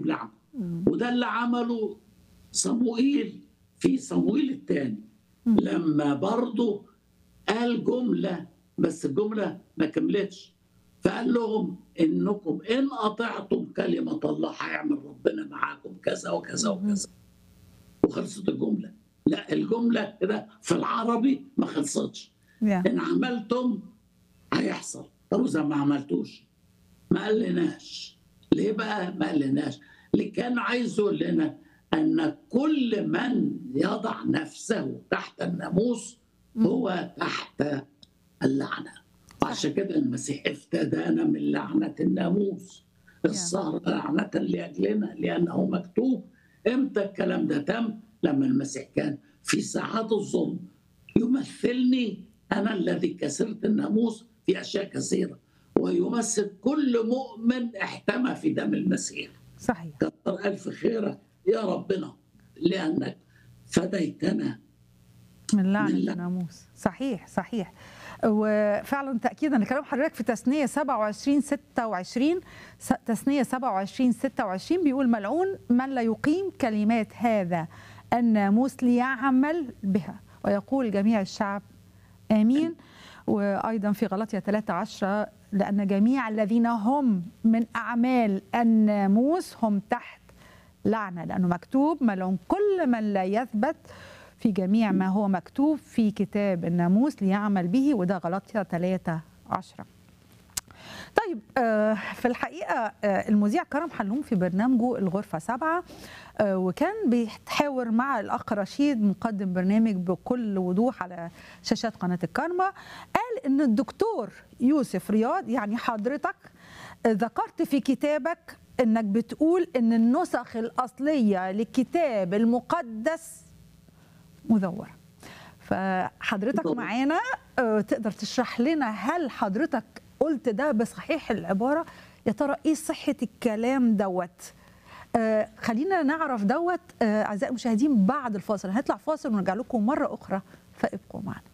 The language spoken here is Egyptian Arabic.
هتجيب لعنه وده اللي عمله صموئيل في صموئيل الثاني لما برضه قال جمله بس الجمله ما كملتش فقال لهم انكم ان اطعتم كلمه الله هيعمل ربنا معاكم كذا وكذا وكذا وخلصت الجمله لا الجمله كده في العربي ما خلصتش Yeah. ان عملتم هيحصل طب اذا ما عملتوش ما قالناش ليه بقى ما قالناش اللي كان عايز يقول لنا ان كل من يضع نفسه تحت الناموس هو تحت اللعنه وعشان كده المسيح افتدانا من لعنه الناموس الصار لعنه لاجلنا لانه مكتوب امتى الكلام ده تم لما المسيح كان في ساعات الظلم يمثلني انا الذي كسرت الناموس في اشياء كثيره ويمثل كل مؤمن احتمى في دم المسيح صحيح كثر الف خيرك يا ربنا لانك فديتنا من لعنة من لعنة. الناموس صحيح صحيح وفعلا تأكيدا لكلام حضرتك في تثنية 27 26 س- تثنية 27 26 بيقول ملعون من لا يقيم كلمات هذا الناموس ليعمل بها ويقول جميع الشعب آمين وأيضا في غلطية 13 لأن جميع الذين هم من أعمال الناموس هم تحت لعنة لأنه مكتوب ملعون كل من لا يثبت في جميع ما هو مكتوب في كتاب الناموس ليعمل به وده غلطية 3 10 طيب آه، في الحقيقة آه، المذيع كرم حلوم في برنامجه الغرفة سبعة آه، وكان بيتحاور مع الأخ رشيد مقدم برنامج بكل وضوح على شاشات قناة الكرمة قال إن الدكتور يوسف رياض يعني حضرتك آه، ذكرت في كتابك إنك بتقول إن النسخ الأصلية للكتاب المقدس مزورة فحضرتك طبعا. معانا آه، تقدر تشرح لنا هل حضرتك قلت ده بصحيح العبارة يا ترى ايه صحة الكلام دوت آه خلينا نعرف دوت آه اعزائي المشاهدين بعد الفاصل هنطلع فاصل ونرجع لكم مرة اخرى فابقوا معنا